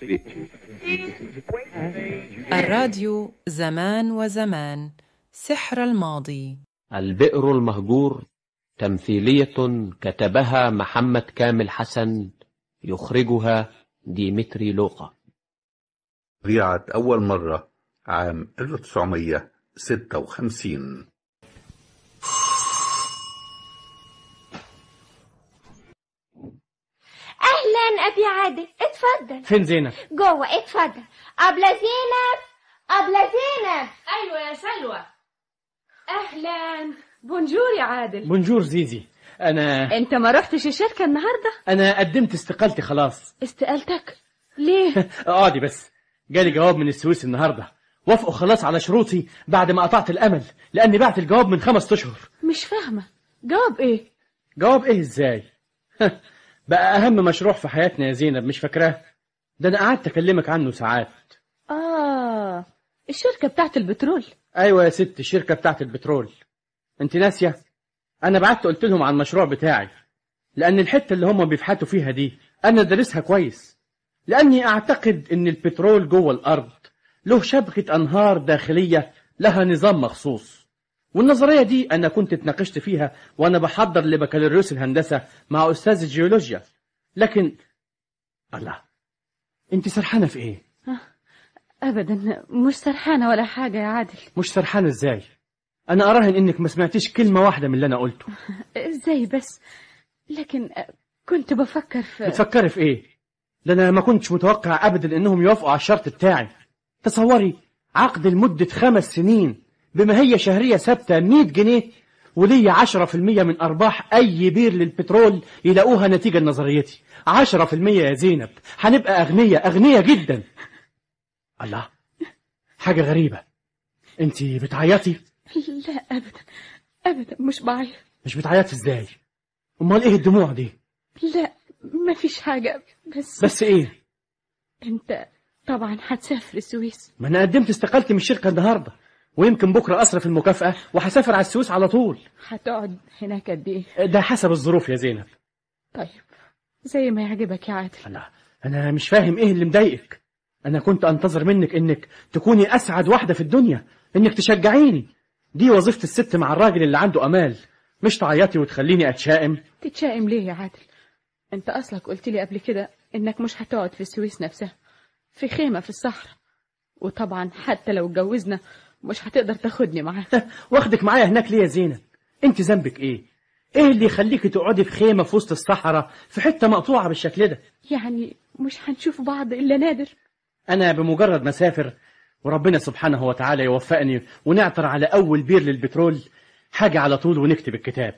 الراديو زمان وزمان سحر الماضي البئر المهجور تمثيلية كتبها محمد كامل حسن يخرجها ديمتري لوقا ذيعت أول مرة عام 1956 اهلا ابي عادل اتفضل فين زينب جوه اتفضل ابله زينب ابله زينب ايوه يا سلوى اهلا بونجور يا عادل بونجور زيزي انا انت ما رحتش الشركه النهارده انا قدمت استقالتي خلاص استقالتك ليه اقعدي بس جالي جواب من السويس النهارده وافقوا خلاص على شروطي بعد ما قطعت الامل لاني بعت الجواب من خمس اشهر مش فاهمه جواب ايه جواب ايه ازاي بقى اهم مشروع في حياتنا يا زينب مش فاكراه ده انا قعدت اكلمك عنه ساعات اه الشركه بتاعت البترول ايوه يا ست الشركه بتاعت البترول انت ناسيه انا بعت قلت لهم عن المشروع بتاعي لان الحته اللي هم بيفحتوا فيها دي انا دارسها كويس لاني اعتقد ان البترول جوه الارض له شبكه انهار داخليه لها نظام مخصوص والنظريه دي انا كنت اتناقشت فيها وانا بحضر لبكالوريوس الهندسه مع استاذ الجيولوجيا لكن الله انت سرحانه في ايه ابدا مش سرحانه ولا حاجه يا عادل مش سرحانه ازاي انا اراهن انك ما سمعتيش كلمه واحده من اللي انا قلته ازاي بس لكن كنت بفكر في بتفكري في ايه ده انا ما كنتش متوقع ابدا انهم يوافقوا على الشرط بتاعي تصوري عقد لمده خمس سنين بما هي شهريه ثابته 100 جنيه وليا 10% من ارباح اي بير للبترول يلاقوها نتيجه لنظريتي 10% يا زينب هنبقى اغنياء اغنياء جدا الله حاجه غريبه انت بتعيطي لا ابدا ابدا مش بعيط مش بتعيطي ازاي امال ايه الدموع دي لا ما فيش حاجه بس بس ايه انت طبعا هتسافر السويس ما انا قدمت استقالتي من الشركه النهارده ويمكن بكره اصرف المكافاه وهسافر على السويس على طول هتقعد هناك قد ايه ده حسب الظروف يا زينب طيب زي ما يعجبك يا عادل لا انا مش فاهم ايه اللي مضايقك انا كنت انتظر منك انك تكوني اسعد واحده في الدنيا انك تشجعيني دي وظيفه الست مع الراجل اللي عنده امال مش تعيطي وتخليني اتشائم تتشائم ليه يا عادل انت اصلك قلت لي قبل كده انك مش هتقعد في السويس نفسها في خيمه في الصحراء وطبعا حتى لو اتجوزنا مش هتقدر تاخدني معاك واخدك معايا هناك ليه يا زينب انت ذنبك ايه ايه اللي يخليكي تقعدي في خيمه في وسط الصحراء في حته مقطوعه بالشكل ده يعني مش هنشوف بعض الا نادر انا بمجرد ما اسافر وربنا سبحانه وتعالى يوفقني ونعثر على اول بير للبترول حاجه على طول ونكتب الكتاب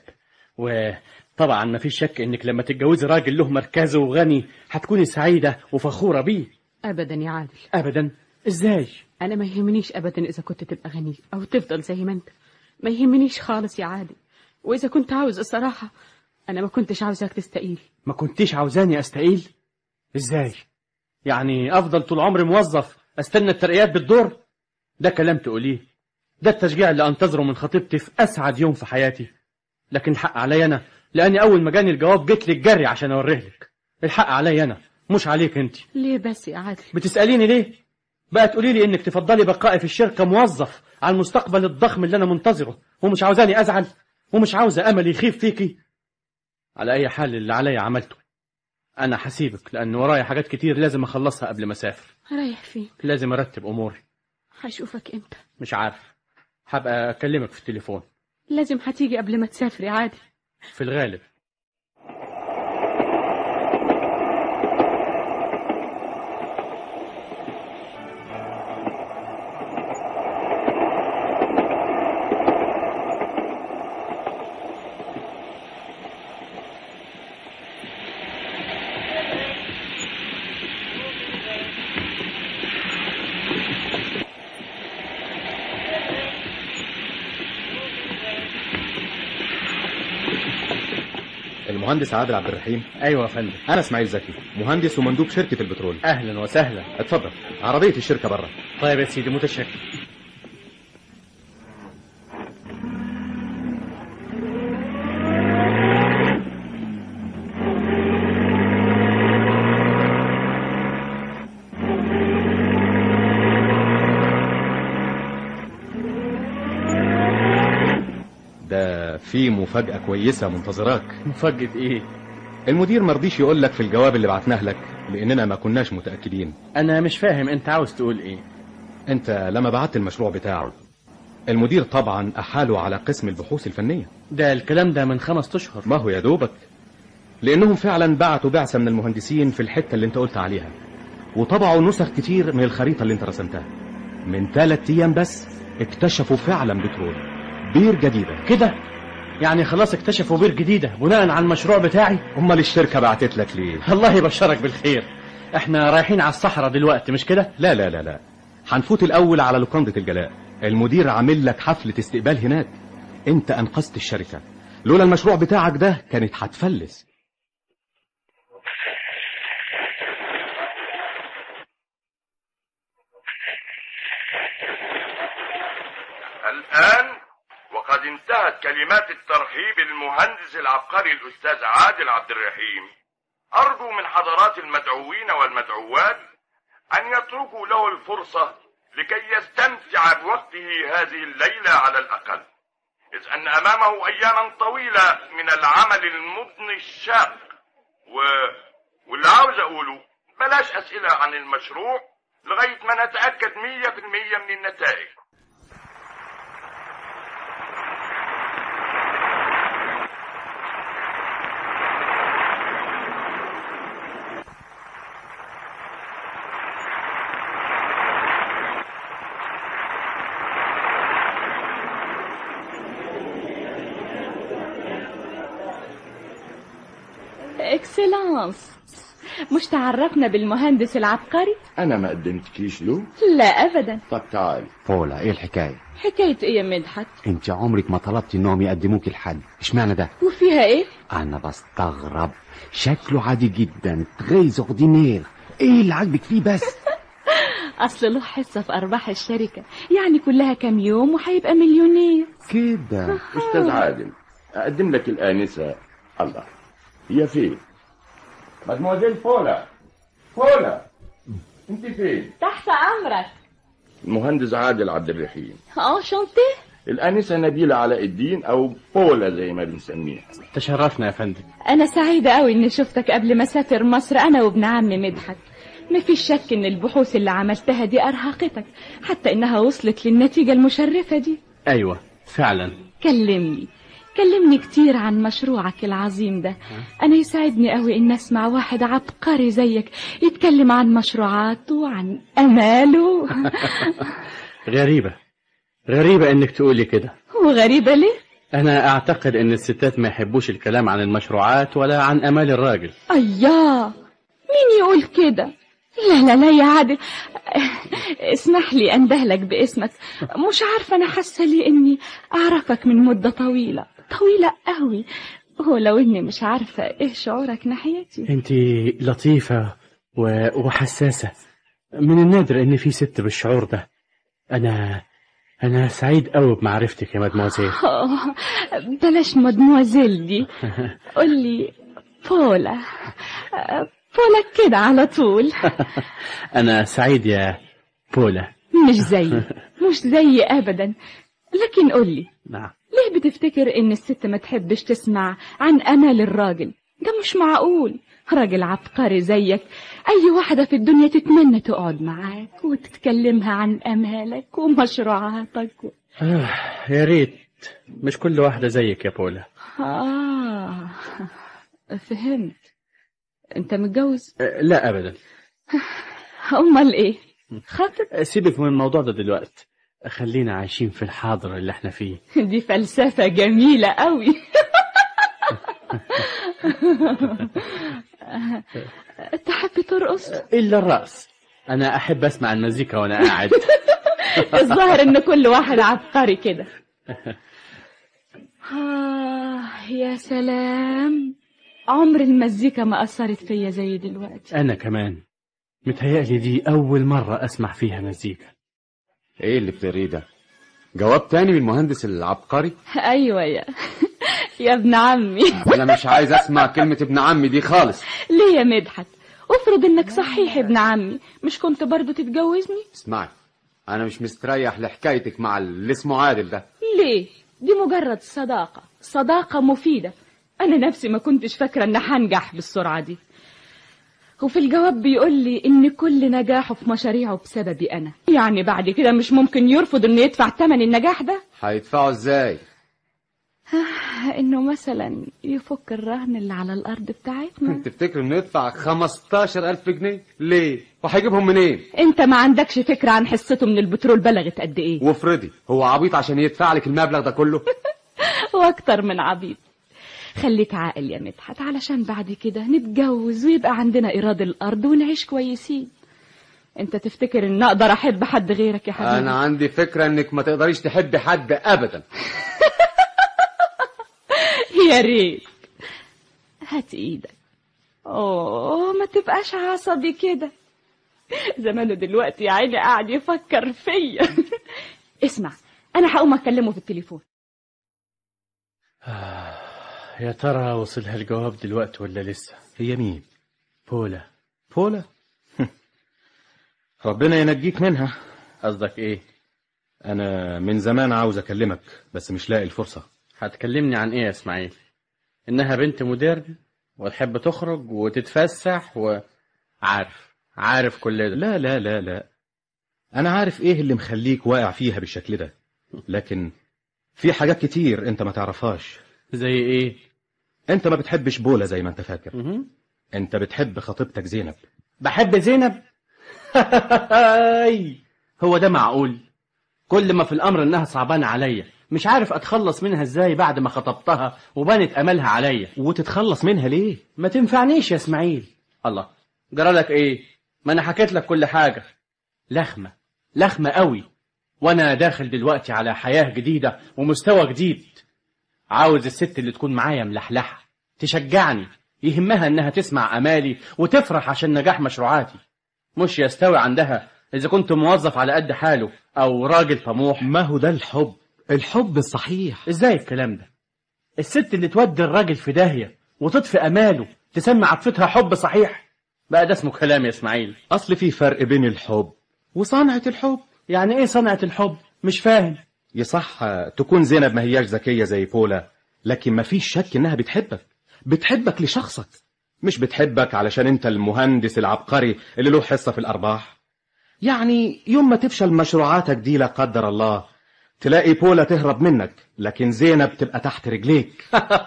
وطبعا ما فيش شك انك لما تتجوزي راجل له مركزه وغني هتكوني سعيده وفخوره بيه ابدا يا عادل ابدا ازاي انا ما يهمنيش ابدا اذا كنت تبقى غني او تفضل زي ما انت ما يهمنيش خالص يا عادل واذا كنت عاوز الصراحه انا ما كنتش عاوزاك تستقيل ما كنتيش عاوزاني استقيل ازاي يعني افضل طول عمري موظف استنى الترقيات بالدور ده كلام تقوليه ده التشجيع اللي انتظره من خطيبتي في اسعد يوم في حياتي لكن الحق عليا انا لاني اول ما جاني الجواب جيت لك جري عشان اوريه لك الحق عليا انا مش عليك انت ليه بس يا عادل بتساليني ليه بقى تقولي لي انك تفضلي بقائي في الشركه موظف على المستقبل الضخم اللي انا منتظره ومش عاوزاني ازعل ومش عاوزه امل يخيف فيكي على اي حال اللي عليا عملته انا حسيبك لان ورايا حاجات كتير لازم اخلصها قبل ما اسافر رايح فين لازم ارتب اموري هشوفك امتى مش عارف هبقى اكلمك في التليفون لازم هتيجي قبل ما تسافر يا عادل في الغالب المهندس عادل عبد الرحيم ايوه يا فندم انا اسماعيل زكي مهندس ومندوب شركه البترول اهلا وسهلا اتفضل عربيه الشركه بره طيب يا سيدي متشكر في مفاجأة كويسة منتظراك مفاجأة ايه المدير مرضيش يقول لك في الجواب اللي بعتناه لك لأننا ما كناش متأكدين انا مش فاهم انت عاوز تقول ايه أنت لما بعت المشروع بتاعه المدير طبعا أحاله على قسم البحوث الفنية ده الكلام ده من خمس اشهر ما هو يا دوبك لأنهم فعلا بعتوا بعثة من المهندسين في الحتة اللي أنت قلت عليها وطبعوا نسخ كتير من الخريطة اللي أنت رسمتها من ثلاث أيام بس اكتشفوا فعلا بترول بير جديدة كده يعني خلاص اكتشفوا بير جديدة بناء على المشروع بتاعي أمال الشركة بعتت لك ليه؟ الله يبشرك بالخير احنا رايحين على الصحراء دلوقتي مش كده لا لا لا لا هنفوت الأول على لوكاندة الجلاء المدير عامل لك حفلة استقبال هناك أنت أنقذت الشركة لولا المشروع بتاعك ده كانت هتفلس الآن وقد انتهت كلمات الترحيب المهندس العبقري الأستاذ عادل عبد الرحيم أرجو من حضرات المدعوين والمدعوات أن يتركوا له الفرصة لكي يستمتع بوقته هذه الليلة على الأقل إذ أن أمامه أياما طويلة من العمل المضني الشاق و... واللي عاوز أقوله بلاش أسئلة عن المشروع لغاية ما نتأكد مية في المية من النتائج اكسلانس مش تعرفنا بالمهندس العبقري انا ما قدمتكيش له لا ابدا طب تعال بولا ايه الحكاية حكاية ايه يا مدحت انت عمرك ما طلبتي انهم يقدموك الحل اشمعنى ده وفيها ايه انا بستغرب شكله عادي جدا تغيز اوردينير ايه اللي عاجبك فيه بس اصل له حصة في ارباح الشركة يعني كلها كام يوم وهيبقى مليونير كده استاذ عادل اقدم لك الانسه الله هي فين مدموزيل فولا فولا انت فين تحت امرك المهندس عادل عبد الرحيم اه شنطي الانسه نبيله علاء الدين او بولا زي ما بنسميها تشرفنا يا فندم انا سعيدة قوي اني شفتك قبل ما اسافر مصر انا وابن عمي مدحت ما فيش شك ان البحوث اللي عملتها دي ارهقتك حتى انها وصلت للنتيجة المشرفة دي ايوه فعلا كلمني كلمني كتير عن مشروعك العظيم ده أنا يسعدني قوي إن أسمع واحد عبقري زيك يتكلم عن مشروعاته وعن أماله غريبة غريبة انك تقولي كده وغريبة ليه؟ انا اعتقد ان الستات ما يحبوش الكلام عن المشروعات ولا عن امال الراجل أياه مين يقول كده؟ لا لا لا يا عادل اسمح لي أندهلك باسمك مش عارفة أنا حاسة لي إني أعرفك من مدة طويلة طويلة قوي ولو إني مش عارفة إيه شعورك ناحيتي انت لطيفة و... وحساسة من النادر ان في ست بالشعور ده انا انا سعيد قوي بمعرفتك يا مدموزيل أوه، بلاش مدموزيل دي قولي بولا بولا كده على طول انا سعيد يا بولا مش زيي مش زيي أبدا لكن قولي نعم ليه بتفتكر إن الست ما تحبش تسمع عن أمل الراجل ده مش معقول راجل عبقري زيك أي واحدة في الدنيا تتمنى تقعد معاك وتتكلمها عن أمالك ومشروعاتك و... آه يا ريت مش كل واحدة زيك يا بولا آه فهمت أنت متجوز؟ آه، لا ابدا أمال إيه؟ خاطب؟ آه، سيبك من الموضوع ده دلوقتي خلينا عايشين في الحاضر اللي احنا فيه دي فلسفة جميلة قوي تحب ترقص؟ الا الرأس انا احب اسمع المزيكا وانا قاعد الظاهر ان كل واحد عبقري كده آه يا سلام عمر المزيكا ما أثرت فيا زي دلوقتي انا كمان متهيألي دي اول مرة اسمع فيها مزيكا ايه اللي بتقريه ده جواب تاني من المهندس العبقري أيوة يا يا ابن عمي انا مش عايز اسمع كلمة ابن عمي دي خالص ليه يا مدحت افرض انك صحيح ابن عمي مش كنت برضو تتجوزني اسمعي انا مش مستريح لحكايتك مع اللي اسمه عادل ده ليه دي مجرد صداقة صداقة مفيدة أنا نفسي ما كنتش فاكرة إن هنجح بالسرعة دي وفي الجواب بيقول لي إن كل نجاحه في مشاريعه بسببي أنا يعني بعد كده مش ممكن يرفض إنه يدفع ثمن النجاح ده هيدفعوا ازاي إنه مثلا يفك الرهن اللي على الأرض بتاعتنا تفتكر انه يدفع 15000 جنيه ليه وهيجيبهم منين أنت ما عندكش فكرة عن حصته من البترول بلغت قد إيه وافرضي هو عبيط عشان يدفع لك المبلغ ده كله واكتر من عبيد خليك عاقل يا مدحت علشان بعد كده نتجوز ويبقى عندنا إيراد الأرض ونعيش كويسين انت تفتكر ان اقدر احب حد غيرك يا حبيبي انا عندي فكرة انك ما تقدريش تحبي حد ابدا يا ريت هات ايدك اوه ما تبقاش عصبي كده زمانه دلوقتي يا عيني قاعد يفكر فيا اسمع انا هقوم اكلمه في التليفون يا ترى وصلها الجواب دلوقتي ولا لسه هي مين بولا بولا ربنا ينجيك منها قصدك ايه انا من زمان عاوز اكلمك بس مش لاقي الفرصة هتكلمني عن ايه يا اسماعيل انها بنت مودرن وتحب تخرج وتتفسح وعارف عارف كل ده لا لا لا لا انا عارف ايه اللي مخليك واقع فيها بالشكل ده لكن في حاجات كتير انت ما تعرفهاش زي ايه انت ما بتحبش بولا زي ما انت فاكر مهم. انت بتحب خطيبتك زينب بحب زينب هو ده معقول كل ما في الامر انها صعبانه عليا مش عارف اتخلص منها ازاي بعد ما خطبتها وبنت املها عليا وتتخلص منها ليه ما تنفعنيش يا اسماعيل الله جرالك ايه ما انا حكيت لك كل حاجه لخمه لخمه قوي وانا داخل دلوقتي على حياه جديده ومستوى جديد عاوز الست اللي تكون معايا ملحلحه تشجعني يهمها انها تسمع امالي وتفرح عشان نجاح مشروعاتي مش يستوي عندها اذا كنت موظف على قد حاله او راجل طموح ما هو ده الحب الحب الصحيح ازاي الكلام ده الست اللي تودي الراجل في داهيه وتطفي اماله تسمي عطفتها حب صحيح بقى ده اسمه كلام يا اسماعيل اصل في فرق بين الحب وصنعة الحب يعني ايه صنعة الحب مش فاهم يصح تكون زينب ما هياش ذكية زي بولا لكن ما فيش شك انها بتحبك بتحبك لشخصك مش بتحبك علشان انت المهندس العبقري اللي له حصة في الارباح يعني يوم ما تفشل مشروعاتك دي لا قدر الله تلاقي بولا تهرب منك لكن زينب تبقى تحت رجليك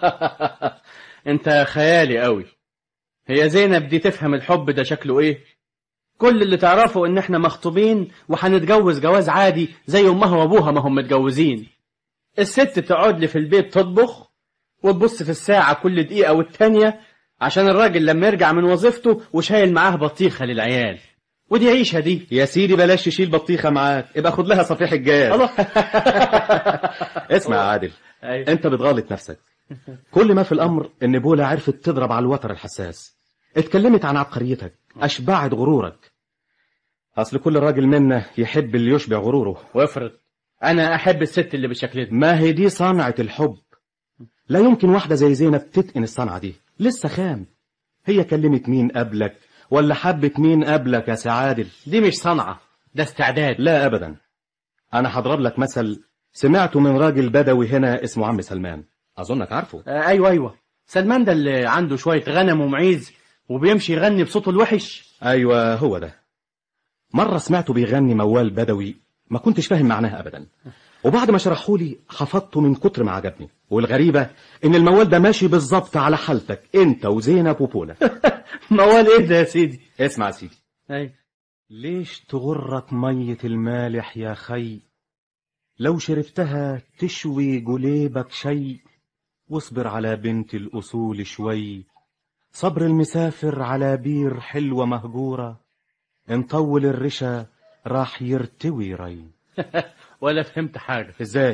انت خيالي قوي هي زينب دي تفهم الحب ده شكله ايه كل اللي تعرفه ان احنا مخطوبين وهنتجوز جواز عادي زي امها وابوها ما هم متجوزين الست تقعد لي في البيت تطبخ وتبص في الساعة كل دقيقة والتانية عشان الراجل لما يرجع من وظيفته وشايل معاه بطيخة للعيال ودي عيشة دي يا سيدي بلاش تشيل بطيخة معاك ابقى خد لها صفيح الجاز الله اسمع يا عادل أيوة. انت بتغلط نفسك كل ما في الامر ان بولا عرفت تضرب على الوتر الحساس اتكلمت عن عبقريتك اشبعت غرورك اصل كل راجل منا يحب اللي يشبع غروره وافرض انا احب الست اللي بالشكل ده ما هي دي صنعة الحب لا يمكن واحدة زي زينب تتقن الصنعة دي لسه خام هي كلمت مين قبلك ولا حبت مين قبلك يا سعادل دي مش صنعة ده استعداد لا ابدا انا هضرب لك مثل سمعته من راجل بدوي هنا اسمه عم سلمان اظنك عارفه آه ايوه ايوه سلمان ده اللي عنده شوية غنم ومعيز وبيمشي يغني بصوته الوحش ايوه هو ده مرة سمعته بيغني موال بدوي ما كنتش فاهم معناها ابدا وبعد ما شرحولي حفظته من كتر ما عجبني والغريبة ان الموال ده ماشي بالظبط على حالتك انت وزينب وبولا موال ايه ده يا سيدي اسمع يا سيدي ايوه ليش تغرك مية المالح يا خي لو شربتها تشوي جليبك شي واصبر على بنت الأصول شوي صبر المسافر على بير حلوة مهجورة انطول الرشا راح يرتوي ري ولا فهمت حاجة ازاي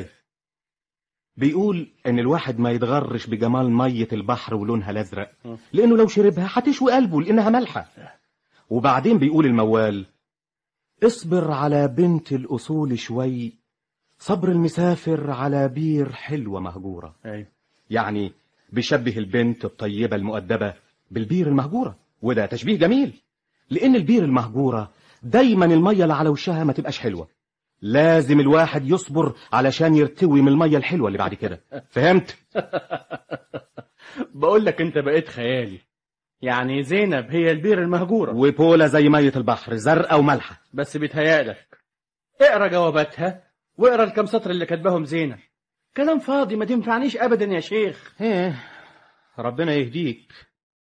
بيقول ان الواحد ما يتغرش بجمال مية البحر ولونها الازرق لانه لو شربها هتشوي قلبه لانها مالحة وبعدين بيقول الموال اصبر على بنت الاصول شوي صبر المسافر على بير حلوة مهجورة ايوه يعني بيشبه البنت الطيبة المؤدبة بالبير المهجورة وده تشبيه جميل لأن البير المهجورة دايما المية اللي على وشها ما تبقاش حلوة لازم الواحد يصبر علشان يرتوي من المية الحلوة اللي بعد كده فهمت؟ بقول لك انت بقيت خيالي يعني زينب هي البير المهجورة وبولا زي مية البحر زرقاء ومالحة بس بيتهيألك اقرا جواباتها واقرا الكام سطر اللي كاتباهم زينب كلام فاضي ما تنفعنيش ابدا يا شيخ ايه ربنا يهديك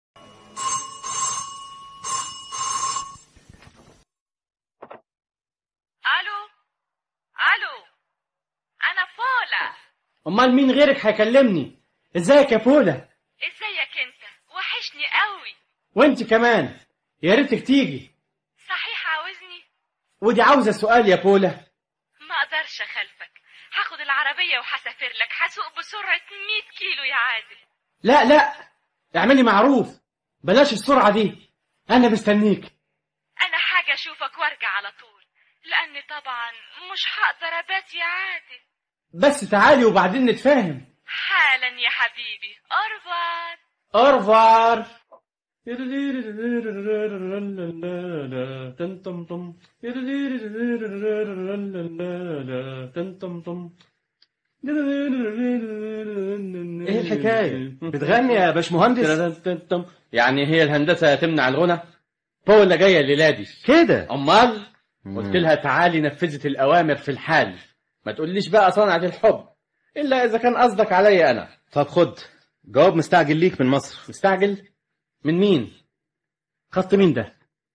الو الو انا فولا امال مين غيرك هيكلمني ازيك يا بولا ازيك انت وحشني قوي وانت كمان يا ريتك تيجي صحيح عاوزني ودي عاوزه سؤال يا بولا ما اقدرش اخلفك هاخد العربية وهسافر لك هسوق بسرعة 100 كيلو يا عادل لا لا اعملي معروف بلاش السرعه دي انا مستنيك انا حاجة اشوفك وارجع على طول لاني طبعا مش هقدر ابات يا عادل بس تعالي وبعدين نتفاهم حالا يا حبيبي أرفار أرفار ايه الحكاية؟ بتغني يا باشمهندس؟ يعني هي الهندسة تمنع الغنى؟ بولا جاية الليلة دي كده أمال قلت لها تعالي نفذت الأوامر في الحال ما تقوليش بقى صنعة الحب إلا إذا كان قصدك عليا أنا طب خد جواب مستعجل ليك من مصر مستعجل من مين خط مين ده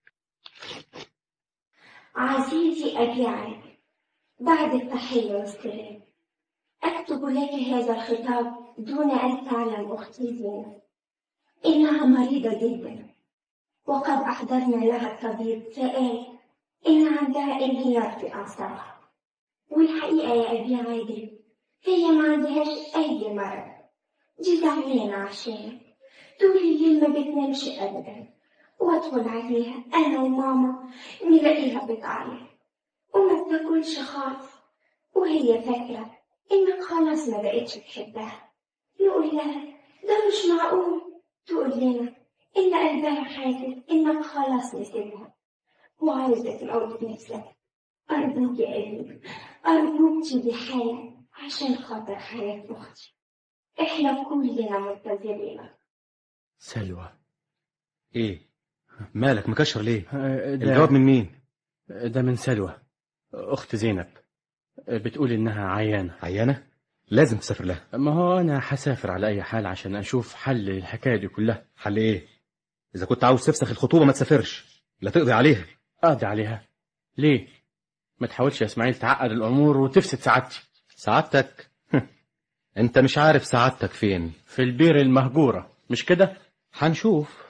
عزيزي أبي علي بعد التحية والسلام أكتب لك هذا الخطاب دون أن تعلم أختي زينب إنها مريضة جدا وقد أحضرنا لها الطبيب فقال إن عندها انهيار في أعصابها والحقيقة يا أبي عادل هي ما عندهاش أي مرض دي زعلانة عشان طول الليل ما بتنامش أبدا وأدخل عليها أنا وماما نلاقيها بتعيط وما بتاكلش خالص وهي فاكرة إنك خلاص ما بقتش تحبها نقول لها ده مش معقول تقول لنا إن قلبها حاسس إنك خلاص نسيبها وعايزة تموت نفسك أرجوك يا أبي أرجوك تيجي حالا عشان خاطر حياة أختي إحنا كلنا منتظرينك سلوى ايه مالك مكشر ليه ده, الجواب من مين ده من سلوى أخت زينب بتقول إنها عيانة عيانة لازم تسافر لها ما هو أنا هسافر على أي حال عشان أشوف حل للحكاية دي كلها حل ايه اذا كنت عاوز تفسخ الخطوبة ما تسافرش لا تقضي عليها قاضي عليها ليه ما تحاولش يا اسماعيل تعقد الأمور وتفسد سعادتي سعادتك انت مش عارف سعادتك فين في البير المهجورة مش كده هنشوف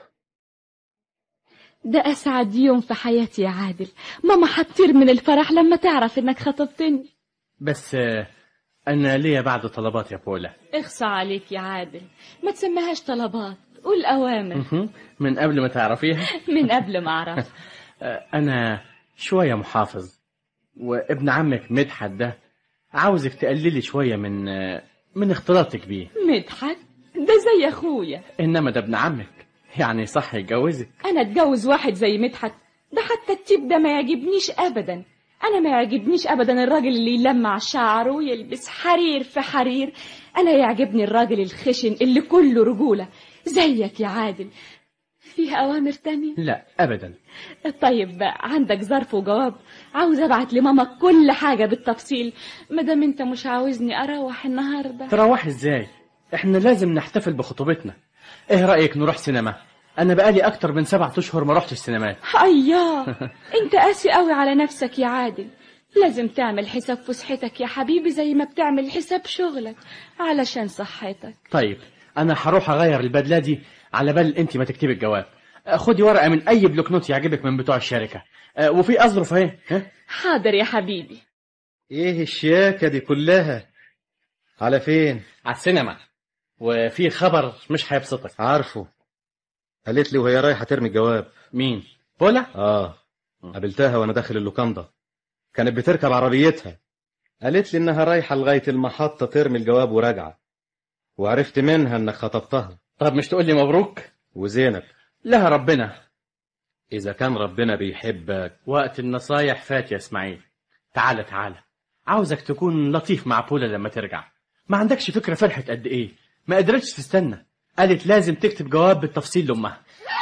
ده أسعد يوم في حياتي يا عادل ماما هتطير من الفرح لما تعرف إنك خطبتني بس آه، أنا ليا بعد طلبات يا بولا اخصى عليك يا عادل ما تسميهاش طلبات قول أوامر مهم. من قبل ما تعرفيها من قبل ما أعرف آه، أنا شوية محافظ وابن عمك مدحت ده عاوزك تقللي شوية من آه، من اختلاطك بيه مدحت ده زي أخويا إنما ده ابن عمك يعني صح يتجوزك أنا أتجوز واحد زي مدحت ده حتى التيب ده ما يعجبنيش أبدا أنا ما يعجبنيش أبدا الراجل اللي يلمع شعره ويلبس حرير في حرير أنا يعجبني الراجل الخشن اللي كله رجولة زيك يا عادل فيه أوامر تانية؟ لا أبدا طيب عندك ظرف وجواب عاوز أبعت لماما كل حاجة بالتفصيل مادام أنت مش عاوزني أروح النهاردة تروحي إزاي إحنا لازم نحتفل بخطوبتنا إيه رأيك نروح سينما أنا بقالي أكتر من سبعة أشهر ما رحتش السينمات أياه أنت قاسي قوي على نفسك يا عادل لازم تعمل حساب فسحتك يا حبيبي زي ما بتعمل حساب شغلك علشان صحتك طيب أنا هروح أغير البدلة دي على بال أنت ما تكتبي الجواب آه، خدي ورقة من أي بلوك نوت يعجبك من بتوع الشركة آه، وفي أظرف أهي ها؟ حاضر يا حبيبي ايه الشياكة دي كلها على فين على السينما وفي خبر مش هيبسطك عارفه قالت لي وهي رايحة ترمي الجواب مين بولا اه قابلتها وانا داخل اللوكاندا كانت بتركب عربيتها قالت لي انها رايحة لغاية المحطة ترمي الجواب وراجعة وعرفت منها انك خطبتها طب مش تقول لي مبروك وزينب لها ربنا اذا كان ربنا بيحبك وقت النصايح فات يا اسماعيل تعالى تعالى عاوزك تكون لطيف مع بولا لما ترجع ما عندكش فكرة فرحت قد ايه ما قدرتش تستنى قالت لازم تكتب جواب بالتفصيل لأمها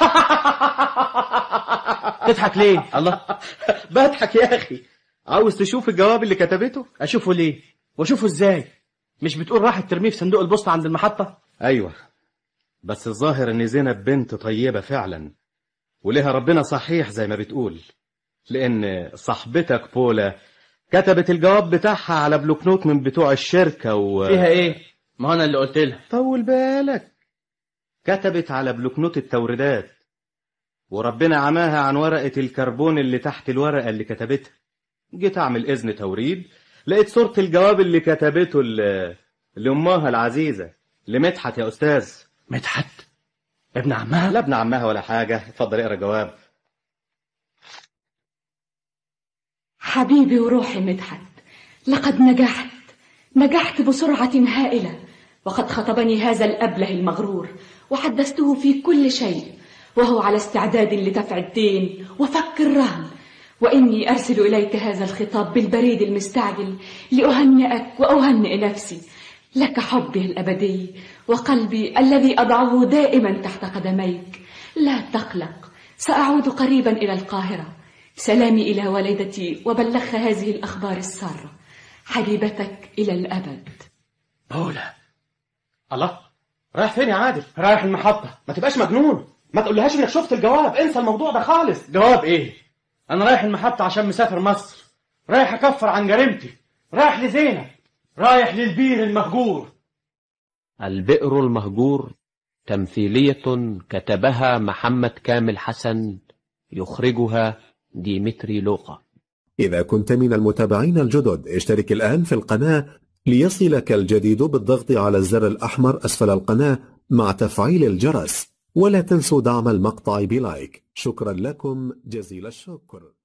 تضحك ليه الله بضحك يا اخي عاوز تشوف الجواب اللي كتبته اشوفه ليه واشوفه ازاي مش بتقول راحت ترميه في صندوق البوسطة عند المحطة ايوه بس الظاهر ان زينب بنت طيبة فعلا ولها ربنا صحيح زي ما بتقول لان صاحبتك بولا كتبت الجواب بتاعها على بلوك نوت من بتوع الشركة و فيها ايه ما انا اللي قلت لها طول بالك كتبت على بلوك نوت التوريدات وربنا عماها عن ورقة الكربون اللي تحت الورقة اللي كتبتها جيت أعمل إذن توريد لقيت صورة الجواب اللي كتبته ل- لأمها العزيزة لمدحت يا أستاذ مدحت ابن عمها لا ابن عمها ولا حاجة اتفضل اقرا جواب حبيبي وروحي مدحت لقد نجحت نجحت بسرعة هائلة وقد خطبني هذا الأبله المغرور وحدثته في كل شيء وهو على استعداد لدفع الدين وفك الرهن وإني أرسل إليك هذا الخطاب بالبريد المستعجل لأهنئك وأهنئ نفسي لك حبي الأبدي وقلبي الذي أضعه دائما تحت قدميك لا تقلق سأعود قريبا إلى القاهرة سلامي إلى والدتي وبلغها هذه الأخبار السارة حبيبتك إلى الأبد بولا الله رايح فين يا عادل رايح المحطة ما تبقاش مجنون ما تقولهاش انك شفت الجواب انسى الموضوع ده خالص جواب ايه انا رايح المحطة عشان مسافر مصر رايح اكفر عن جريمتي رايح لزينب رايح للبير المهجور البئر المهجور تمثيلية كتبها محمد كامل حسن يخرجها ديمتري لوقا إذا كنت من المتابعين الجدد اشترك الآن في القناة ليصلك الجديد بالضغط على الزر الأحمر أسفل القناة مع تفعيل الجرس ولا تنسوا دعم المقطع بلايك شكرا لكم جزيل الشكر